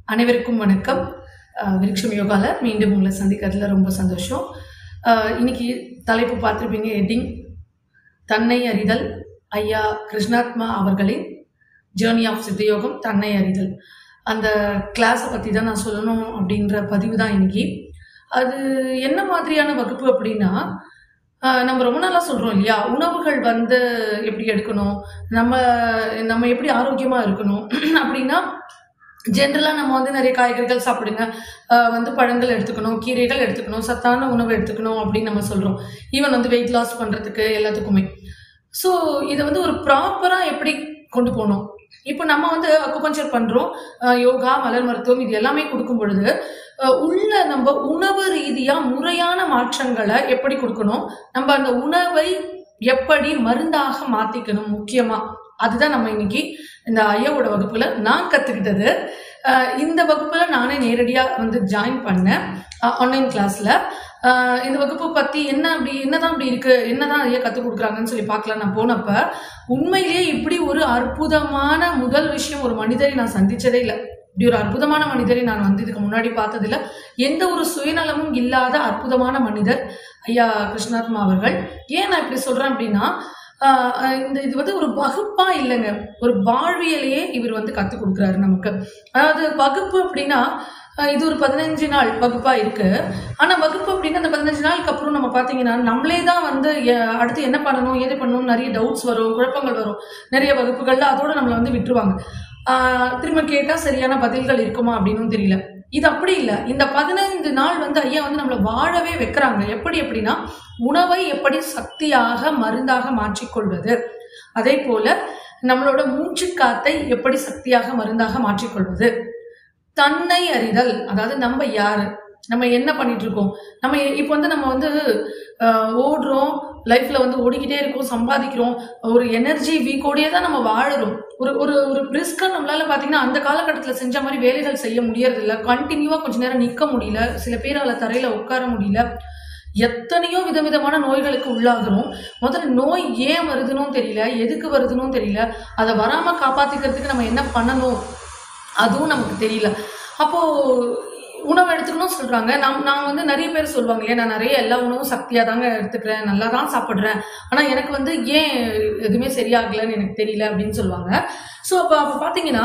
அனைவருக்கும் வணக்கம் அஹ் விருட்சம் யோகால மீண்டும் உங்களை சந்திக்கிறதுல ரொம்ப சந்தோஷம் அஹ் இன்னைக்கு தலைப்பு பார்த்துருப்பீங்க ஹெட்டிங் தன்னை அறிதல் ஐயா கிருஷ்ணாத்மா அவர்களின் ஜேர்னி ஆஃப் சித்தயோகம் தன்னை அறிதல் அந்த கிளாஸை பற்றி தான் நான் சொல்லணும் அப்படின்ற பதிவு தான் இன்னைக்கு அது என்ன மாதிரியான வகுப்பு அப்படின்னா ஆஹ் நம்ம ரொம்ப நாளா சொல்றோம் இல்லையா உணவுகள் வந்து எப்படி எடுக்கணும் நம்ம நம்ம எப்படி ஆரோக்கியமா இருக்கணும் அப்படின்னா ஜென்ரலா நம்ம வந்து நிறைய காய்கறிகள் சாப்பிடுங்க ஆஹ் வந்து பழங்கள் எடுத்துக்கணும் கீரைகள் எடுத்துக்கணும் சத்தான உணவு எடுத்துக்கணும் அப்படின்னு நம்ம சொல்றோம் ஈவன் வந்து வெயிட் லாஸ் பண்றதுக்கு எல்லாத்துக்குமே ஸோ இதை வந்து ஒரு ப்ராப்பரா எப்படி கொண்டு போகணும் இப்போ நம்ம வந்து அக்குபஞ்சர் பண்றோம் ஆஹ் யோகா மலர் மருத்துவம் இது எல்லாமே கொடுக்கும் பொழுது ஆஹ் உள்ள நம்ம உணவு ரீதியா முறையான மாற்றங்களை எப்படி கொடுக்கணும் நம்ம அந்த உணவை எப்படி மருந்தாக மாத்திக்கணும் முக்கியமா அதுதான் நம்ம இன்னைக்கு இந்த ஐயாவோட வகுப்புல நான் கத்துக்கிட்டது ஆஹ் இந்த வகுப்புல நானே நேரடியா வந்து ஜாயின் பண்ணேன் ஆன்லைன் கிளாஸ்ல ஆஹ் இந்த வகுப்பு பத்தி என்ன அப்படி என்னதான் அப்படி இருக்கு என்னதான் ஐயா கத்துக் கொடுக்குறாங்கன்னு சொல்லி பார்க்கலாம் நான் போனப்ப உண்மையிலேயே இப்படி ஒரு அற்புதமான முதல் விஷயம் ஒரு மனிதரை நான் சந்திச்சதே இல்லை இப்படி ஒரு அற்புதமான மனிதரை நான் வந்து இதுக்கு முன்னாடி பார்த்ததில்ல எந்த ஒரு சுயநலமும் இல்லாத அற்புதமான மனிதர் ஐயா கிருஷ்ணாத்மா அவர்கள் ஏன் நான் இப்படி சொல்றேன் அப்படின்னா ஆஹ் ஆஹ் இந்த இது வந்து ஒரு வகுப்பா இல்லைங்க ஒரு வாழ்வியலையே இவர் வந்து கற்றுக் கொடுக்குறாரு நமக்கு அதாவது வகுப்பு அப்படின்னா ஆஹ் இது ஒரு பதினஞ்சு நாள் வகுப்பா இருக்கு ஆனா வகுப்பு அப்படின்னா அந்த பதினஞ்சு நாளுக்கு அப்புறம் நம்ம பாத்தீங்கன்னா நம்மளே தான் வந்து எ- அடுத்து என்ன பண்ணணும் ஏது பண்ணணும் நிறைய டவுட்ஸ் வரும் குழப்பங்கள் வரும் நிறைய வகுப்புகள்ல அதோட நம்மளை வந்து விட்டுருவாங்க ஆஹ் திரும்ப கேட்டா சரியான பதில்கள் இருக்குமா அப்படின்னும் தெரியல இது அப்படி இல்ல இந்த பதினைந்து நாள் வந்து ஐயா வந்து நம்மளை வாழவே வைக்கிறாங்க எப்படி எப்படின்னா உணவை எப்படி சக்தியாக மருந்தாக மாற்றிக்கொள்வது அதே போல நம்மளோட மூச்சு காத்தை எப்படி சக்தியாக மருந்தாக மாற்றிக்கொள்வது தன்னை அறிதல் அதாவது நம்ம யாரு நம்ம என்ன பண்ணிட்டு இருக்கோம் நம்ம இப்போ வந்து நம்ம வந்து ஆஹ், ஓடுறோம் லைஃப்ல வந்து ஓடிக்கிட்டே இருக்கோம் சம்பாதிக்கிறோம் ஒரு எனர்ஜி வீக்கோடயே தான் நம்ம வாழுறோம் ஒரு ஒரு ஒரு பிரிஸ்கா நம்மளால பாத்தீங்கன்னா அந்த காலகட்டத்தில் செஞ்ச மாதிரி வேலைகள் செய்ய முடியறது இல்ல கண்டினியூவா கொஞ்ச நேரம் நிக்க முடியல சில பேரால தரையில உட்கார முடியல எத்தனையோ விதவிதமான நோய்களுக்கு உள்ளாகிறோம் முதல்ல நோய் ஏன் வருதுன்னு தெரியல எதுக்கு வருதுன்னு தெரியல அதை வராம காப்பாத்திக்கிறதுக்கு நம்ம என்ன பண்ணணும் அதுவும் நமக்கு தெரியல அப்போ உணவு எடுத்துக்கணும் சொல்றாங்க நான் நான் வந்து நிறைய பேர் சொல்லுவாங்க இல்லையா நான் நிறைய எல்லா உணவும் சக்தியா தாங்க எடுத்துக்கிறேன் நல்லா தான் சாப்பிட்றேன் ஆனா எனக்கு வந்து ஏன் எதுவுமே சரியாகலைன்னு எனக்கு தெரியல அப்படின்னு சொல்லுவாங்க ஸோ அப்போ அப்போ பார்த்தீங்கன்னா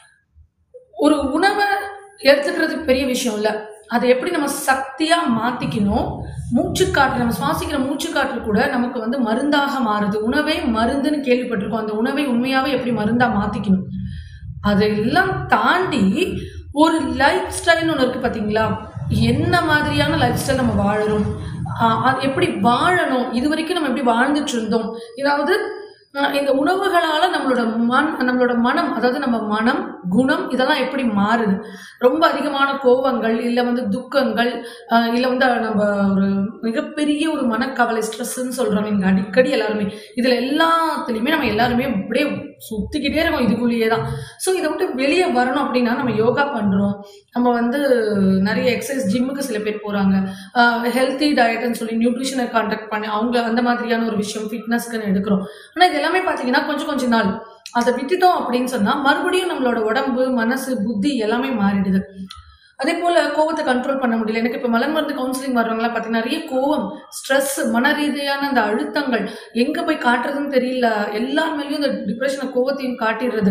ஒரு உணவை எடுத்துக்கிறது பெரிய விஷயம் இல்ல அதை எப்படி நம்ம சக்தியா மாத்திக்கணும் மூச்சுக்காற்று நம்ம சுவாசிக்கிற மூச்சுக்காற்று கூட நமக்கு வந்து மருந்தாக மாறுது உணவே மருந்துன்னு கேள்விப்பட்டிருக்கோம் அந்த உணவை உண்மையாவே எப்படி மருந்தா மாத்திக்கணும் அதெல்லாம் தாண்டி ஒரு லைஃப் ஸ்டைல்னு ஒன்று இருக்கு பாத்தீங்களா என்ன மாதிரியான லைஃப் ஸ்டைல் நம்ம வாழறோம் ஆஹ் அது எப்படி வாழணும் இது வரைக்கும் நம்ம எப்படி வாழ்ந்துட்டு இருந்தோம் இதாவது ஆஹ் இந்த உணவுகளால நம்மளோட மன் நம்மளோட மனம் அதாவது நம்ம மனம் குணம் இதெல்லாம் எப்படி மாறுது ரொம்ப அதிகமான கோபங்கள் இல்லை வந்து துக்கங்கள் ஆஹ் இல்லை வந்து நம்ம ஒரு மிகப்பெரிய ஒரு மனக்கவலை ஸ்ட்ரெஸ்ன்னு சொல்றாங்க இங்க அடிக்கடி எல்லாருமே இதுல எல்லாத்துலயுமே நம்ம எல்லாருமே அப்படியே சுத்திக்கிட்டே இருக்கோம் இதுக்குள்ளேயே தான் ஸோ இதை விட்டு வெளியே வரணும் அப்படின்னா நம்ம யோகா பண்றோம் நம்ம வந்து நிறைய எக்ஸசைஸ் ஜிம்முக்கு சில பேர் போறாங்க ஹெல்த்தி டயட்னு சொல்லி நியூட்ரிஷனை கான்டாக்ட் பண்ணி அவங்க அந்த மாதிரியான ஒரு விஷயம் ஃபிட்னஸ்க்குன்னு எடுக்கிறோம் ஆனால் இது எல்லாமே பார்த்தீங்கன்னா கொஞ்சம் கொஞ்ச நாள் அதை விட்டுட்டோம் அப்படின்னு சொன்னா மறுபடியும் நம்மளோட உடம்பு மனசு புத்தி எல்லாமே மாறிடுது அதே போல கோவத்தை கண்ட்ரோல் பண்ண முடியல எனக்கு இப்போ மலர் மருந்து கவுன்சிலிங் வர்றவங்களாம் பார்த்தீங்கன்னா நிறைய கோவம் ஸ்ட்ரெஸ் மன ரீதியான அந்த அழுத்தங்கள் எங்க போய் காட்டுறதுன்னு தெரியல எல்லார் மேலேயும் இந்த டிப்ரெஷனை கோவத்தையும் காட்டிடுறது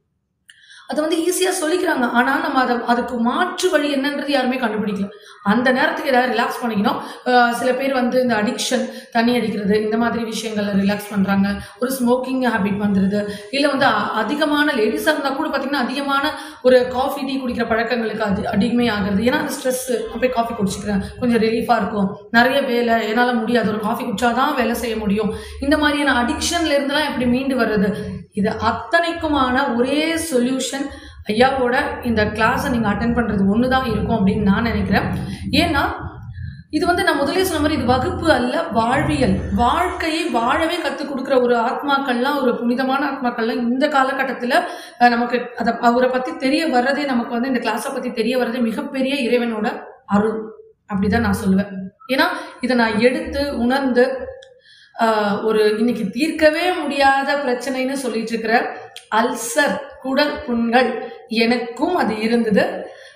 அதை வந்து ஈஸியா சொல்லிக்கிறாங்க ஆனா நம்ம அதை அதுக்கு மாற்று வழி என்னன்றது யாருமே கண்டுபிடிக்கல அந்த நேரத்துக்கு ஏதாவது ரிலாக்ஸ் பண்ணிக்கணும் அஹ் சில பேர் வந்து இந்த அடிக்ஷன் தண்ணி அடிக்கிறது இந்த மாதிரி விஷயங்கள்ல ரிலாக்ஸ் பண்றாங்க ஒரு ஸ்மோக்கிங் ஹேபிட் வந்துருது இல்ல வந்து அ- அதிகமான லேடிஸா இருந்தா கூட பாத்தீங்கன்னா அதிகமான ஒரு காஃபி டீ குடிக்கிற பழக்கங்களுக்கு அது அடிமை ஆகுறது ஏன்னா அந்த ஸ்ட்ரெஸ் போய் காஃபி குடிச்சிக்கிறேன் கொஞ்சம் ரிலீஃபா இருக்கும் நிறைய வேலை என்னால முடியாது ஒரு காஃபி குடிச்சாதான் வேலை செய்ய முடியும் இந்த மாதிரியான அடிக்ஷன்ல இருந்தெல்லாம் எப்படி மீண்டு வர்றது இது அத்தனைக்குமான ஒரே சொல்யூஷன் ஐயாவோட இந்த கிளாஸை நீங்க அட்டன் பண்றது ஒண்ணுதான் இருக்கும் அப்படின்னு நான் நினைக்கிறேன் ஏன்னா இது வந்து நான் முதலே சொன்ன மாதிரி இது வகுப்பு அல்ல வாழ்வியல் வாழ்க்கையை வாழவே கற்றுக் கொடுக்குற ஒரு ஆத்மாக்கள்லாம் ஒரு புனிதமான ஆத்மாக்கள்லாம் இந்த காலகட்டத்தில் நமக்கு அதை அவரை பற்றி தெரிய வர்றதே நமக்கு வந்து இந்த கிளாஸை பற்றி தெரிய வர்றதே மிகப்பெரிய இறைவனோட அருள் அப்படிதான் நான் சொல்லுவேன் ஏன்னா இதை நான் எடுத்து உணர்ந்து ஆஹ், ஒரு இன்னைக்கு தீர்க்கவே முடியாத பிரச்சனைன்னு சொல்லிட்டு இருக்கிற அல்சர் குடல் புண்கள் எனக்கும் அது இருந்தது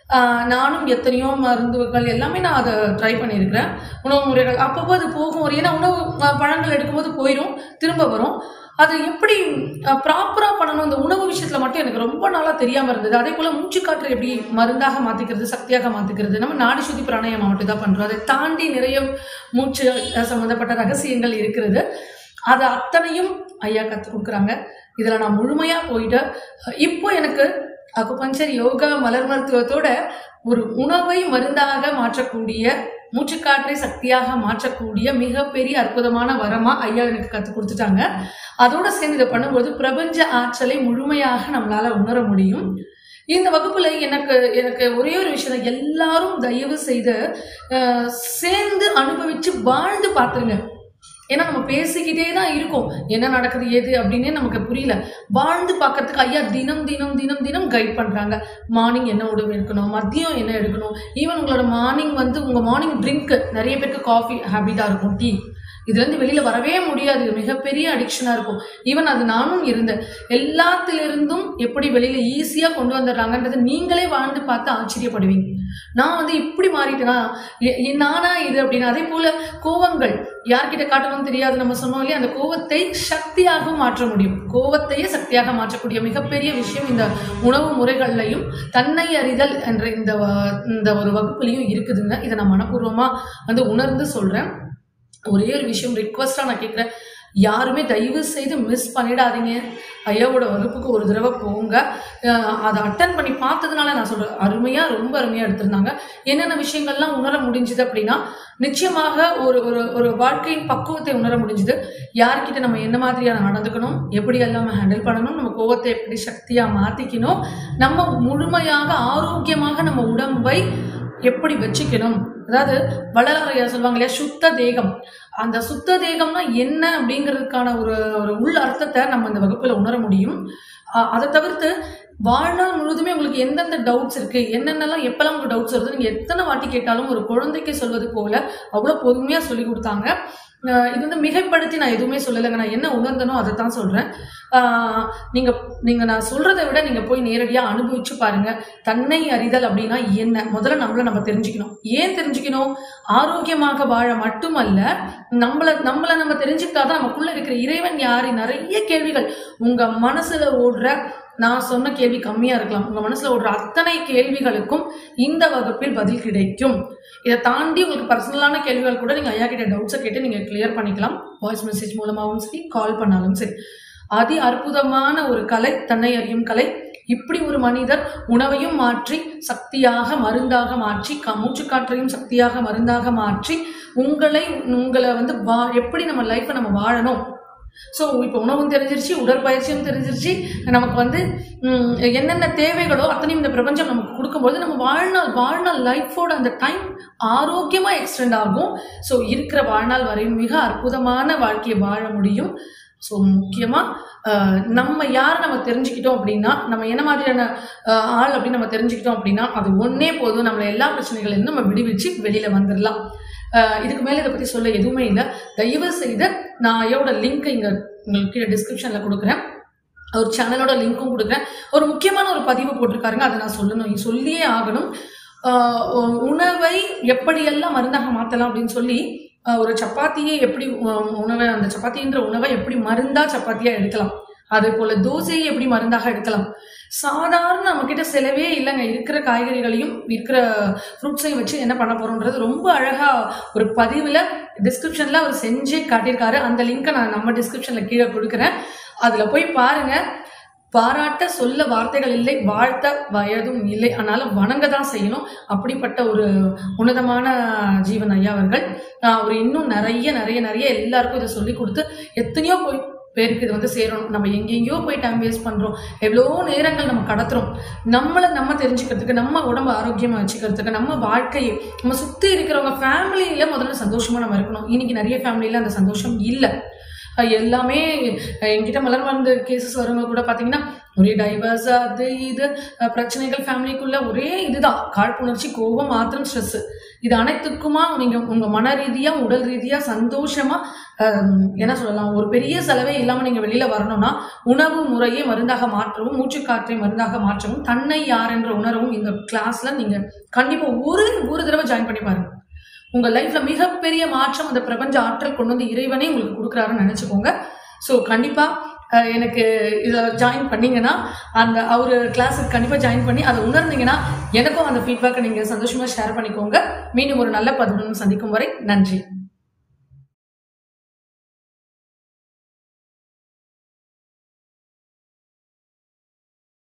ஆஹ் நானும் எத்தனையோ மருந்துகள் எல்லாமே நான் அதை ட்ரை பண்ணியிருக்கிறேன் உணவு முறைகள் அப்பப்போ அது போகும் ஒரு ஏன்னா உணவு அஹ், பழங்கள் எடுக்கும்போது போயிடும் திரும்ப வரும் அது எப்படி ப்ராப்பராக பண்ணணும் இந்த உணவு விஷயத்தில் மட்டும் எனக்கு ரொம்ப நாளாக தெரியாமல் இருந்தது அதே போல் மூச்சுக்காற்று எப்படி மருந்தாக மாற்றிக்கிறது சக்தியாக மாற்றிக்கிறது நம்ம நாடி சுத்தி பிராணாயாமம் மட்டும் தான் பண்ணுறோம் அதை தாண்டி நிறைய மூச்சு அஹ், சம்மந்தப்பட்ட ரகசியங்கள் இருக்கிறது அது அத்தனையும் ஐயா கற்றுக் கொடுக்குறாங்க இதில் நான் முழுமையாக போயிட்டு அஹ், இப்போ எனக்கு அக்குபஞ்சர் யோகா மலர் மருத்துவத்தோட ஒரு உணவை மருந்தாக மாற்றக்கூடிய மூச்சுக்காற்றை சக்தியாக மாற்றக்கூடிய மிகப்பெரிய அற்புதமான வரமா ஐயா எனக்கு கற்றுக் கொடுத்துட்டாங்க அதோட சேர்ந்து இதை பண்ணும்போது பிரபஞ்ச ஆற்றலை முழுமையாக நம்மளால உணர முடியும் இந்த வகுப்புல எனக்கு எனக்கு ஒரே ஒரு விஷயம் தான். எல்லாரும் தயவு செய்து அஹ், சேர்ந்து அனுபவிச்சு வாழ்ந்து பார்த்துருங்க ஏன்னா நம்ம பேசிக்கிட்டே தான் இருக்கோம் என்ன நடக்குது ஏது அப்படின்னே நமக்கு புரியல வாழ்ந்து பார்க்கறதுக்கு ஐயா தினம் தினம் தினம் தினம் கைட் பண்றாங்க மார்னிங் என்ன உணவு எடுக்கணும் மதியம் என்ன எடுக்கணும் ஈவன் உங்களோட மார்னிங் வந்து உங்க மார்னிங் ட்ரிங்க் நிறைய பேருக்கு காஃபி ஹேபிட்டா இருக்கும் டீ இதுல இருந்து வெளியில வரவே முடியாது இது மிகப்பெரிய அடிக்ஷனா இருக்கும் ஈவன் அது நானும் இருந்தேன் எல்லாத்திலிருந்தும் எப்படி வெளியில ஈஸியா கொண்டு வந்துடுறாங்கன்றது நீங்களே வாழ்ந்து பார்த்து ஆச்சரியப்படுவீங்க நான் வந்து இப்படி மாறிட்டேனா எ- எ- நானா இது அப்படின்னு அதே போல கோவங்கள் யார்கிட்ட காட்டணும்னு தெரியாது நம்ம சொன்னோம் இல்லையா அந்த கோவத்தை சக்தியாக மாற்ற முடியும் கோவத்தையே சக்தியாக மாற்றக்கூடிய மிகப்பெரிய விஷயம் இந்த உணவு முறைகள்லையும் தன்னை அறிதல் என்ற இந்த வ- இந்த ஒரு வகுப்புலையும் இருக்குதுங்க இதை நான் மனப்பூர்வமா வந்து உணர்ந்து சொல்றேன் ஒரே ஒரு விஷயம் ரிக்வஸ்டா நான் கேட்குறேன் யாருமே தயவு செய்து மிஸ் பண்ணிடாதீங்க ஐயாவோட வகுப்புக்கு ஒரு தடவை போங்க அஹ் அதை அட்டன் பண்ணி பார்த்ததுனால நான் சொல்றேன் அருமையா ரொம்ப அருமையா எடுத்திருந்தாங்க என்னென்ன விஷயங்கள்லாம் உணர முடிஞ்சுது அப்படின்னா நிச்சயமாக ஒரு ஒரு ஒரு வாழ்க்கையின் பக்குவத்தை உணர முடிஞ்சுது யார்கிட்ட நம்ம என்ன மாதிரியான நடந்துக்கணும் எப்படி எல்லாம் ஹேண்டில் பண்ணணும் நம்ம கோவத்தை எப்படி சக்தியா மாத்திக்கணும் நம்ம முழுமையாக ஆரோக்கியமாக நம்ம உடம்பை எப்படி வச்சுக்கணும் அதாவது வள்ளலாரையா சொல்லுவாங்க இல்லையா சுத்த தேகம் அந்த சுத்த தேகம்னா என்ன அப்படிங்கிறதுக்கான ஒரு ஒரு உள் அர்த்தத்தை நம்ம இந்த வகுப்புல உணர முடியும் அஹ் அதை தவிர்த்து வாழ்நாள் முழுதுமே உங்களுக்கு எந்தெந்த டவுட்ஸ் இருக்கு என்னென்னலாம் எப்பெல்லாம் உங்களுக்கு டவுட்ஸ் வருது நீங்க எத்தனை வாட்டி கேட்டாலும் ஒரு குழந்தைக்கு சொல்வது போல அவ்வளவு பொறுமையா சொல்லி கொடுத்தாங்க அஹ் இது வந்து மிகைப்படுத்தி நான் எதுவுமே சொல்லலைங்க நான் என்ன உணர்ந்தனோ அதை தான் சொல்றேன் ஆஹ் நீங்க நீங்க நான் சொல்றதை விட நீங்க போய் நேரடியா அனுபவிச்சு பாருங்க தன்னை அறிதல் அப்படின்னா என்ன முதல்ல நம்மள நம்ம தெரிஞ்சுக்கணும் ஏன் தெரிஞ்சுக்கணும் ஆரோக்கியமாக வாழ மட்டுமல்ல நம்மள நம்மள நம்ம தெரிஞ்சுக்கிட்டாதான் நமக்குள்ள இருக்கிற இறைவன் யாரு நிறைய கேள்விகள் உங்க மனசுல ஓடுற நான் சொன்ன கேள்வி கம்மியா இருக்கலாம் உங்க மனசுல ஓடுற அத்தனை கேள்விகளுக்கும் இந்த வகுப்பில் பதில் கிடைக்கும் இதை தாண்டி உங்களுக்கு பர்சனலான கேள்விகள் கூட நீங்க ஐயா கிட்ட டவுட்ஸை கேட்டு நீங்க கிளியர் பண்ணிக்கலாம் வாய்ஸ் மெசேஜ் மூலமாகவும் சரி கால் பண்ணாலும் சரி அதி அற்புதமான ஒரு கலை தன்னை அறியும் கலை இப்படி ஒரு மனிதர் உணவையும் மாற்றி சக்தியாக மருந்தாக மாற்றி க- மூச்சுக்காற்றையும் சக்தியாக மருந்தாக மாற்றி உங்களை உங்களை வந்து வா எப்படி நம்ம லைஃப்பை நம்ம வாழணும் ஸோ இப்போ உணவும் தெரிஞ்சிருச்சு உடற்பயிற்சியும் தெரிஞ்சிருச்சு நமக்கு வந்து ம், என்னென்ன தேவைகளோ அத்தனையும் இந்த பிரபஞ்சம் நமக்கு கொடுக்கும்போது நம்ம வாழ்நாள் வாழ்நாள் லைஃபோட அந்த டைம் ஆரோக்கியமாக எக்ஸ்டெண்ட் ஆகும் ஸோ இருக்கிற வாழ்நாள் வரையும் மிக அற்புதமான வாழ்க்கையை வாழ முடியும் ஸோ முக்கியமாக நம்ம யாரை நம்ம தெரிஞ்சுக்கிட்டோம் அப்படின்னா நம்ம என்ன மாதிரியான அஹ், ஆள் அப்படின்னு நம்ம தெரிஞ்சுக்கிட்டோம் அப்படின்னா அது ஒன்றே போதும் நம்மளை எல்லா பிரச்சனைகளையும் நம்ம விடுவிச்சு வெளியில் வந்துடலாம் அஹ், இதுக்கு மேலே இதை பற்றி சொல்ல எதுவுமே இல்லை தயவு செய்து நான் ஐயோட லிங்க் இங்கே உங்களுக்கு கீழே டிஸ்கிரிப்ஷனில் கொடுக்குறேன் ஒரு சேனலோட லிங்க்கும் கொடுக்குறேன் ஒரு முக்கியமான ஒரு பதிவு போட்டிருக்காருங்க அதை நான் சொல்லணும் சொல்லியே ஆகணும் ஆஹ் உ- உணவை எப்படியெல்லாம் மருந்தாக மாற்றலாம் அப்படின்னு சொல்லி ஆஹ் ஒரு சப்பாத்தியை எப்படி உ- உணவை அந்த சப்பாத்தின்ற உணவை எப்படி மருந்தா சப்பாத்தியா எடுக்கலாம் அதே போல தோசையை எப்படி மருந்தாக எடுக்கலாம் சாதாரண நம்ம கிட்ட செலவே இல்லைங்க இருக்கிற காய்கறிகளையும் இருக்கிற ஃப்ரூட்ஸையும் வச்சு என்ன பண்ண போறோம்ன்றது ரொம்ப அழகா ஒரு பதிவுல டிஸ்கிரிப்ஷன்ல அவர் செஞ்சே காட்டியிருக்காரு அந்த லிங்கை நான் நம்ம டிஸ்கிரிப்ஷன்ல கீழே கொடுக்குறேன் அதுல போய் பாருங்க பாராட்ட சொல்ல வார்த்தைகள் இல்லை வாழ்த்த வயதும் இல்லை ஆனாலும் வணங்க தான் செய்யணும் அப்படிப்பட்ட ஒரு உன்னதமான ஜீவன் ஐயா அவர்கள் ஆஹ் அவர் இன்னும் நிறைய நிறைய நிறைய எல்லாருக்கும் இதை சொல்லி கொடுத்து எத்தனையோ போய் பேருக்கு இது வந்து சேரணும் நம்ம எங்கெங்கேயோ போய் டைம் வேஸ்ட் பண்றோம் எவ்வளோ நேரங்கள் நம்ம கடத்துறோம் நம்மளை நம்ம தெரிஞ்சுக்கிறதுக்கு நம்ம உடம்பு ஆரோக்கியமா வச்சுக்கிறதுக்கு நம்ம வாழ்க்கையை நம்ம சுத்தி இருக்கிறவங்க ஃபேமிலியில முதல்ல சந்தோஷமா நம்ம இருக்கணும் இன்னைக்கு நிறைய ஃபேமிலியில அந்த சந்தோஷம் இல்லை அஹ் எல்லாமே அஹ் என்கிட்ட மலர் மருந்து கேசஸ் வரவங்க கூட பார்த்தீங்கன்னா ஒரே டைவர்ஸ் அது இது அஹ் பிரச்சனைகள் ஃபேமிலிக்குள்ள ஒரே இதுதான் காழ்ப்புணர்ச்சி கோபம் ஆத்திரம் ஸ்ட்ரெஸ் இது அனைத்துக்குமா நீங்க உங்க மன ரீதியா உடல் ரீதியா சந்தோஷமா ஆம், என்ன சொல்லலாம் ஒரு பெரிய செலவே இல்லாம நீங்க வெளியில வரணும்னா உணவு முறையை மருந்தாக மாற்றவும் மூச்சுக்காற்றை மருந்தாக மாற்றவும் தன்னை யார் என்ற உணரவும் இந்த கிளாஸ்ல நீங்க கண்டிப்பா ஒரு ஒரு தடவை ஜாயின் பண்ணி பாருங்க உங்க லைஃப்ல மிகப்பெரிய மாற்றம் அந்த பிரபஞ்ச ஆற்றல் கொண்டு வந்து இறைவனே உங்களுக்கு கொடுக்குறாருன்னு நினைச்சுக்கோங்க ஸோ கண்டிப்பா அஹ், எனக்கு இதில் ஜாயின் பண்ணீங்கன்னா அந்த அவர் கிளாஸுக்கு கண்டிப்பாக ஜாயின் பண்ணி அதை உணர்ந்தீங்கன்னா எனக்கும் அந்த ஃபீட்பேக்கை நீங்கள் சந்தோஷமாக ஷேர் பண்ணிக்கோங்க மீண்டும் ஒரு நல்ல பதிவுடன் சந்திக்கும் வரை நன்றி